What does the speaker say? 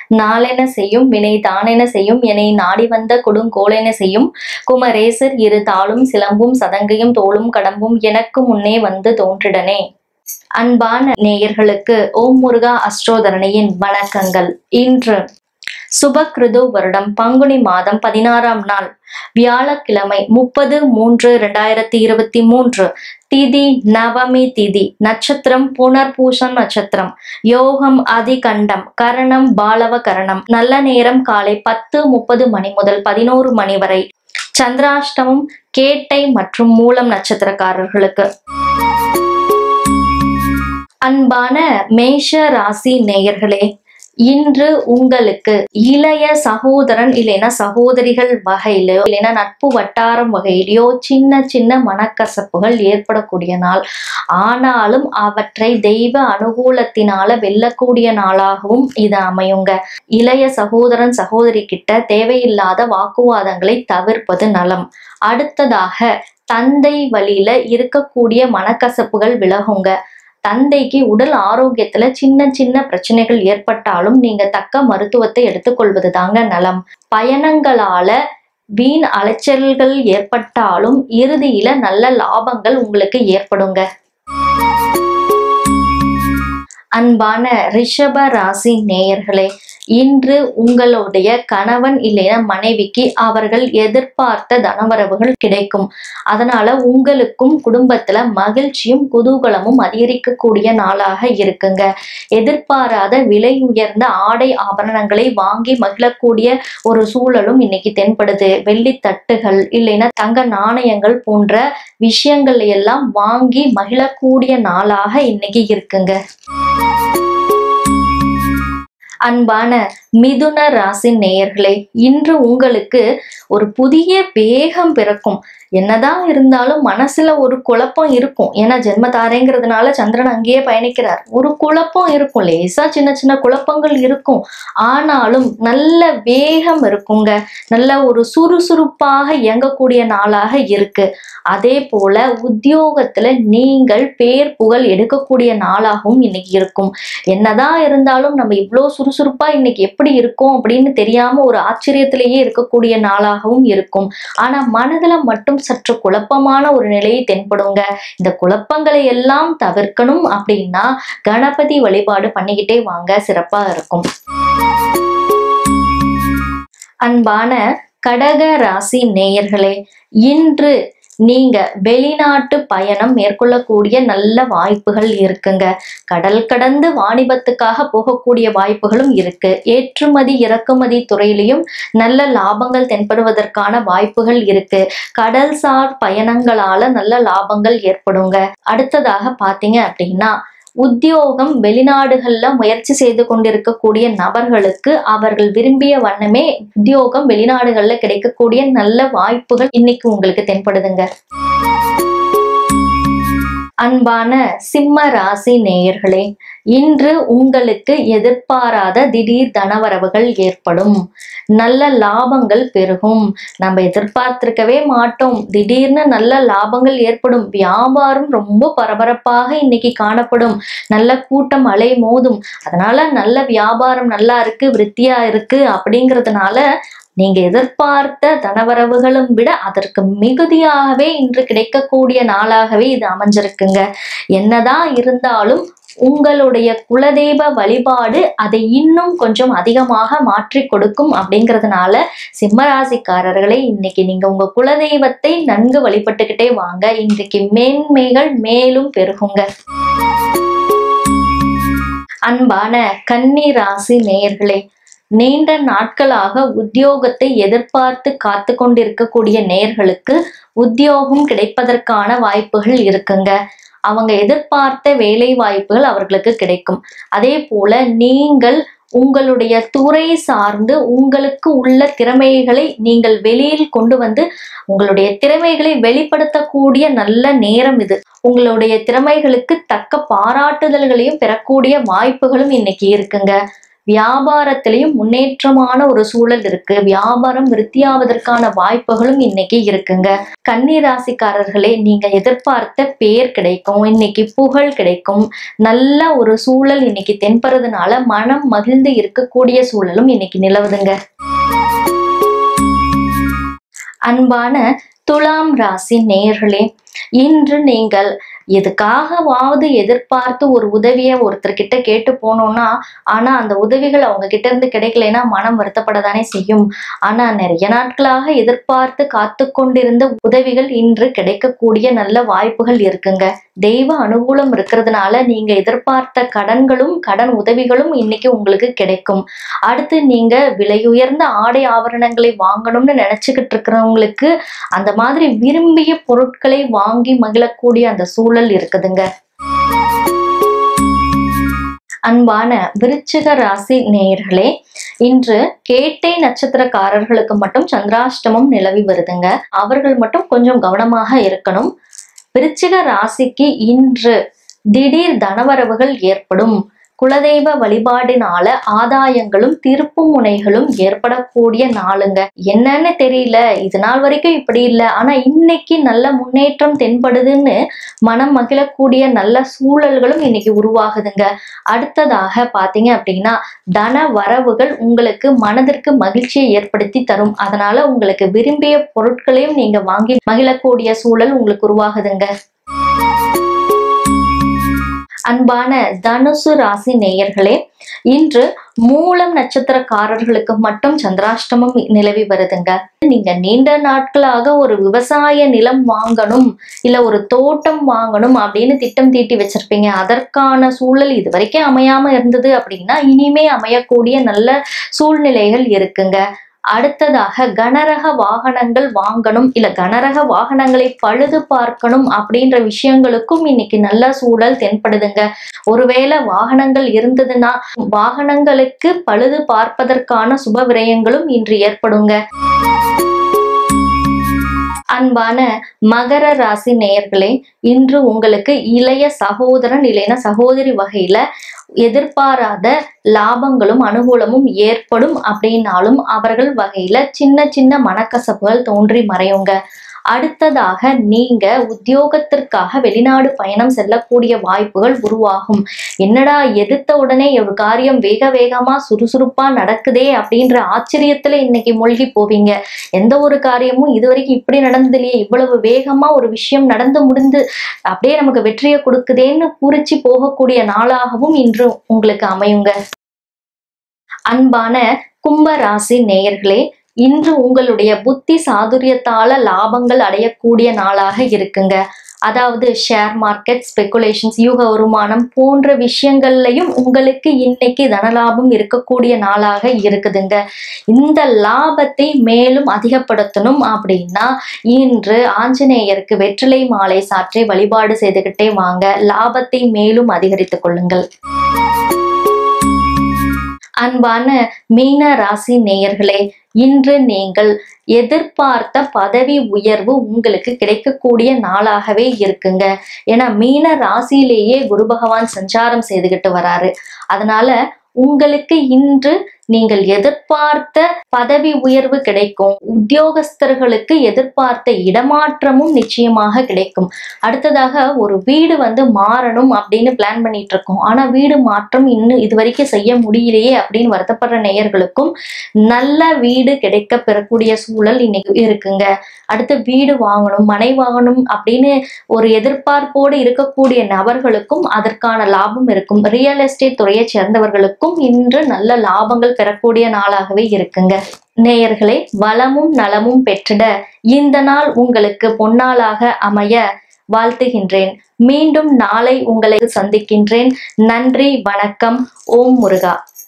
நாளென செய்யும் வினை தானென செய்யும் என்னை நாடி வந்த கொடுங்கோலென செய்யும் குமரேசர் இரு தாளும் சிலம்பும் சதங்கையும் தோளும் கடம்பும் எனக்கு முன்னே வந்து தோன்றிடனே அன்பான நேயர்களுக்கு ஓம் முருகா அஷ்டோதரணியின் வணக்கங்கள் இன்று சுபக்ருது வருடம் பங்குனி மாதம் பதினாறாம் நாள் வியாழக்கிழமை முப்பது மூன்று இரண்டாயிரத்தி இருபத்தி மூன்று திதி நவமி திதி நட்சத்திரம் புனர்பூசம் நட்சத்திரம் யோகம் அதிகண்டம் கரணம் பாலவ கரணம் நல்ல நேரம் காலை பத்து முப்பது மணி முதல் பதினோரு மணி வரை சந்திராஷ்டமம் கேட்டை மற்றும் மூலம் நட்சத்திரக்காரர்களுக்கு அன்பான மேஷ ராசி நேயர்களே இன்று உங்களுக்கு இளைய சகோதரன் இல்லைன்னா சகோதரிகள் வகையிலோ இல்லைன்னா நட்பு வட்டாரம் வகையிலையோ சின்ன சின்ன மனக்கசப்புகள் ஏற்படக்கூடிய நாள் ஆனாலும் அவற்றை தெய்வ அனுகூலத்தினால வெல்லக்கூடிய நாளாகவும் இது அமையுங்க இளைய சகோதரன் சகோதரி கிட்ட தேவையில்லாத வாக்குவாதங்களை தவிர்ப்பது நலம் அடுத்ததாக தந்தை வழியில இருக்கக்கூடிய மனக்கசப்புகள் விலகுங்க தந்தைக்கு உடல் ஆரோக்கியத்துல சின்ன சின்ன பிரச்சனைகள் ஏற்பட்டாலும் நீங்க தக்க மருத்துவத்தை எடுத்துக்கொள்வது தாங்க நலம் பயணங்களால வீண் அலைச்சல்கள் ஏற்பட்டாலும் இறுதியில நல்ல லாபங்கள் உங்களுக்கு ஏற்படுங்க அன்பான ரிஷப ராசி நேயர்களே இன்று உங்களுடைய கணவன் இல்லைன்னா மனைவிக்கு அவர்கள் எதிர்பார்த்த தனவரவுகள் கிடைக்கும் அதனால உங்களுக்கும் குடும்பத்துல மகிழ்ச்சியும் குதூகலமும் அதிகரிக்கக்கூடிய நாளாக இருக்குங்க எதிர்பாராத விலை உயர்ந்த ஆடை ஆபரணங்களை வாங்கி மகிழக்கூடிய ஒரு சூழலும் இன்னைக்கு தென்படுது வெள்ளி தட்டுகள் இல்லைன்னா தங்க நாணயங்கள் போன்ற விஷயங்கள் எல்லாம் வாங்கி மகிழக்கூடிய நாளாக இன்னைக்கு இருக்குங்க அன்பான மிதுன ராசி நேயர்களே இன்று உங்களுக்கு ஒரு புதிய வேகம் பிறக்கும் என்னதான் இருந்தாலும் மனசுல ஒரு குழப்பம் இருக்கும் ஏன்னா ஜென்மதாரேங்கிறதுனால சந்திரன் அங்கேயே பயணிக்கிறார் ஒரு குழப்பம் இருக்கும் லேசா சின்ன சின்ன குழப்பங்கள் இருக்கும் ஆனாலும் நல்ல வேகம் இருக்குங்க நல்ல ஒரு சுறுசுறுப்பாக இயங்கக்கூடிய நாளாக இருக்கு அதே போல உத்தியோகத்துல நீங்கள் பேர் புகழ் எடுக்கக்கூடிய நாளாகவும் இன்னைக்கு இருக்கும் என்னதான் இருந்தாலும் நம்ம இவ்வளோ சுறுசுறுப்பா இன்னைக்கு எப்படி இருக்கோம் அப்படின்னு தெரியாம ஒரு ஆச்சரியத்திலேயே இருக்கக்கூடிய நாளாகவும் இருக்கும் ஆனா மனதுல மட்டும் சற்று குழப்பமான ஒரு நிலையை தென்படுங்க இந்த குழப்பங்களை எல்லாம் தவிர்க்கணும் அப்படின்னா கணபதி வழிபாடு பண்ணிக்கிட்டே வாங்க சிறப்பா இருக்கும் அன்பான கடக ராசி நேயர்களே இன்று நீங்க வெளிநாட்டு பயணம் மேற்கொள்ளக்கூடிய நல்ல வாய்ப்புகள் இருக்குங்க கடல் கடந்து வாணிபத்துக்காக போகக்கூடிய வாய்ப்புகளும் இருக்கு ஏற்றுமதி இறக்குமதி துறையிலையும் நல்ல லாபங்கள் தென்படுவதற்கான வாய்ப்புகள் இருக்கு கடல்சார் பயணங்களால நல்ல லாபங்கள் ஏற்படுங்க அடுத்ததாக பாத்தீங்க அப்படின்னா உத்தியோகம் வெளிநாடுகள்ல முயற்சி செய்து கொண்டிருக்கக்கூடிய நபர்களுக்கு அவர்கள் விரும்பிய வண்ணமே உத்தியோகம் வெளிநாடுகள்ல கிடைக்கக்கூடிய நல்ல வாய்ப்புகள் இன்னைக்கு உங்களுக்கு தென்படுதுங்க அன்பான சிம்ம ராசி நேயர்களே இன்று உங்களுக்கு எதிர்பாராத திடீர் தனவரவுகள் ஏற்படும் நல்ல லாபங்கள் பெருகும் நம்ம எதிர்பார்த்திருக்கவே மாட்டோம் திடீர்னு நல்ல லாபங்கள் ஏற்படும் வியாபாரம் ரொம்ப பரபரப்பாக இன்னைக்கு காணப்படும் நல்ல கூட்டம் அலை மோதும் அதனால நல்ல வியாபாரம் நல்லா இருக்கு விருத்தியா இருக்கு அப்படிங்கிறதுனால நீங்க எதிர்பார்த்த தனவரவுகளும் விட அதற்கு மிகுதியாகவே இன்று கிடைக்கக்கூடிய நாளாகவே இது அமைஞ்சிருக்குங்க என்னதான் இருந்தாலும் உங்களுடைய குலதெய்வ வழிபாடு அதை இன்னும் கொஞ்சம் அதிகமாக மாற்றி கொடுக்கும் அப்படிங்கிறதுனால சிம்மராசிக்காரர்களை இன்னைக்கு நீங்க உங்க குலதெய்வத்தை நன்கு வழிபட்டுக்கிட்டே வாங்க இன்றைக்கு மேன்மைகள் மேலும் பெருகுங்க அன்பான கன்னி ராசி நேயர்களே நீண்ட நாட்களாக உத்தியோகத்தை எதிர்பார்த்து காத்து கொண்டிருக்கக்கூடிய நேர்களுக்கு உத்தியோகம் கிடைப்பதற்கான வாய்ப்புகள் இருக்குங்க அவங்க எதிர்பார்த்த வேலை வாய்ப்புகள் அவர்களுக்கு கிடைக்கும் அதே போல நீங்கள் உங்களுடைய துறை சார்ந்து உங்களுக்கு உள்ள திறமைகளை நீங்கள் வெளியில் கொண்டு வந்து உங்களுடைய திறமைகளை வெளிப்படுத்தக்கூடிய நல்ல நேரம் இது உங்களுடைய திறமைகளுக்கு தக்க பாராட்டுதல்களையும் பெறக்கூடிய வாய்ப்புகளும் இன்னைக்கு இருக்குங்க வியாபாரத்திலையும் முன்னேற்றமான ஒரு சூழல் இருக்கு வியாபாரம் விருத்தியாவதற்கான வாய்ப்புகளும் இன்னைக்கு இருக்குங்க கன்னி ராசிக்காரர்களே நீங்க எதிர்பார்த்த பேர் கிடைக்கும் இன்னைக்கு புகழ் கிடைக்கும் நல்ல ஒரு சூழல் இன்னைக்கு தென்பறதுனால மனம் மகிழ்ந்து இருக்கக்கூடிய சூழலும் இன்னைக்கு நிலவுதுங்க அன்பான துலாம் ராசி நேயர்களே இன்று நீங்கள் எதுக்காகவாவது எதிர்பார்த்து ஒரு உதவியை ஒருத்தர்கிட்ட கேட்டு போனோம்னா ஆனா அந்த உதவிகள் அவங்க கிட்ட இருந்து கிடைக்கலைன்னா மனம் வருத்தப்படத்தானே செய்யும் ஆனா நிறைய நாட்களாக எதிர்பார்த்து காத்து கொண்டிருந்த உதவிகள் இன்று கிடைக்கக்கூடிய நல்ல வாய்ப்புகள் இருக்குங்க தெய்வ அனுகூலம் இருக்கிறதுனால நீங்க எதிர்பார்த்த கடன்களும் கடன் உதவிகளும் இன்னைக்கு உங்களுக்கு கிடைக்கும் அடுத்து நீங்க விலையுயர்ந்த ஆடை ஆபரணங்களை வாங்கணும்னு நினைச்சுக்கிட்டு இருக்கிறவங்களுக்கு அந்த மாதிரி விரும்பிய பொருட்களை வாங்கி மகிழக்கூடிய அந்த சூழல் இருக்குதுங்க அன்பான விருச்சிக ராசி நேயர்களே இன்று கேட்டை நட்சத்திரக்காரர்களுக்கு மட்டும் சந்திராஷ்டமம் நிலவி வருதுங்க அவர்கள் மட்டும் கொஞ்சம் கவனமாக இருக்கணும் விருச்சிக ராசிக்கு இன்று திடீர் தனவரவுகள் ஏற்படும் குலதெய்வ வழிபாடினால ஆதாயங்களும் திருப்பு முனைகளும் ஏற்படக்கூடிய நாளுங்க என்னன்னு தெரியல இது நாள் வரைக்கும் இப்படி இல்லை ஆனா இன்னைக்கு நல்ல முன்னேற்றம் தென்படுதுன்னு மனம் மகிழக்கூடிய நல்ல சூழல்களும் இன்னைக்கு உருவாகுதுங்க அடுத்ததாக பாத்தீங்க அப்படின்னா தன வரவுகள் உங்களுக்கு மனதிற்கு மகிழ்ச்சியை ஏற்படுத்தி தரும் அதனால உங்களுக்கு விரும்பிய பொருட்களையும் நீங்க வாங்கி மகிழக்கூடிய சூழல் உங்களுக்கு உருவாகுதுங்க அன்பான தனுசு ராசி நேயர்களே இன்று மூலம் நட்சத்திரக்காரர்களுக்கு மட்டும் சந்திராஷ்டமம் நிலவி வருதுங்க நீங்க நீண்ட நாட்களாக ஒரு விவசாய நிலம் வாங்கணும் இல்ல ஒரு தோட்டம் வாங்கணும் அப்படின்னு திட்டம் தீட்டி வச்சிருப்பீங்க அதற்கான சூழல் இது வரைக்கும் அமையாம இருந்தது அப்படின்னா இனிமே அமையக்கூடிய நல்ல சூழ்நிலைகள் இருக்குங்க அடுத்ததாக கனரக வாகனங்கள் வாங்கணும் இல்ல கனரக வாகனங்களை பழுது பார்க்கணும் அப்படின்ற விஷயங்களுக்கும் இன்னைக்கு நல்ல சூழல் தென்படுதுங்க ஒருவேளை வாகனங்கள் இருந்ததுன்னா வாகனங்களுக்கு பழுது பார்ப்பதற்கான சுப விரயங்களும் இன்று ஏற்படுங்க அன்பான மகர ராசி நேயர்களே இன்று உங்களுக்கு இளைய சகோதரன் இல்லைன்னா சகோதரி வகையில எதிர்பாராத லாபங்களும் அனுகூலமும் ஏற்படும் அப்படின்னாலும் அவர்கள் வகையில சின்ன சின்ன மனக்கசப்புகள் தோன்றி மறையுங்க அடுத்ததாக நீங்க உத்தியோகத்திற்காக வெளிநாடு பயணம் செல்லக்கூடிய வாய்ப்புகள் உருவாகும் என்னடா எடுத்த உடனே ஒரு காரியம் வேக வேகமா சுறுசுறுப்பா நடக்குதே அப்படின்ற ஆச்சரியத்துல இன்னைக்கு மூழ்கி போவீங்க எந்த ஒரு காரியமும் இதுவரைக்கும் இப்படி நடந்தது இல்லையே இவ்வளவு வேகமா ஒரு விஷயம் நடந்து முடிந்து அப்படியே நமக்கு வெற்றியை கொடுக்குதேன்னு பூரிச்சு போகக்கூடிய நாளாகவும் இன்று உங்களுக்கு அமையுங்க அன்பான கும்ப ராசி நேயர்களே இன்று உங்களுடைய புத்தி சாதுரியத்தால லாபங்கள் அடையக்கூடிய நாளாக இருக்குங்க அதாவது ஷேர் மார்க்கெட் ஸ்பெகுலேஷன்ஸ் யூக வருமானம் போன்ற விஷயங்கள்லையும் உங்களுக்கு இன்னைக்கு தனலாபம் இருக்கக்கூடிய நாளாக இருக்குதுங்க இந்த லாபத்தை மேலும் அதிகப்படுத்தணும் அப்படின்னா இன்று ஆஞ்சநேயருக்கு வெற்றிலை மாலை சாற்றி வழிபாடு செய்துகிட்டே வாங்க லாபத்தை மேலும் அதிகரித்துக் கொள்ளுங்கள் அன்பான மீன ராசி நேயர்களே இன்று நீங்கள் எதிர்பார்த்த பதவி உயர்வு உங்களுக்கு கிடைக்கக்கூடிய நாளாகவே இருக்குங்க ஏன்னா மீன ராசியிலேயே குரு பகவான் சஞ்சாரம் செய்துகிட்டு வராரு அதனால உங்களுக்கு இன்று நீங்கள் எதிர்பார்த்த பதவி உயர்வு கிடைக்கும் உத்தியோகஸ்தர்களுக்கு எதிர்பார்த்த இடமாற்றமும் நிச்சயமாக கிடைக்கும் அடுத்ததாக ஒரு வீடு வந்து மாறணும் அப்படின்னு பிளான் பண்ணிட்டு இருக்கோம் ஆனா வீடு மாற்றம் இன்னும் இது வரைக்கும் செய்ய முடியலையே அப்படின்னு வருத்தப்படுற நேயர்களுக்கும் நல்ல வீடு கிடைக்க பெறக்கூடிய சூழல் இன்னைக்கு இருக்குங்க அடுத்து வீடு வாங்கணும் மனை வாங்கணும் அப்படின்னு ஒரு எதிர்பார்ப்போடு இருக்கக்கூடிய நபர்களுக்கும் அதற்கான லாபம் இருக்கும் ரியல் எஸ்டேட் துறையை சேர்ந்தவர்களுக்கும் இன்று நல்ல லாபங்கள் பெறக்கூடிய நாளாகவே இருக்குங்க நேயர்களே வளமும் நலமும் பெற்றிட இந்த நாள் உங்களுக்கு பொன்னாளாக அமைய வாழ்த்துகின்றேன் மீண்டும் நாளை உங்களை சந்திக்கின்றேன் நன்றி வணக்கம் ஓம் முருகா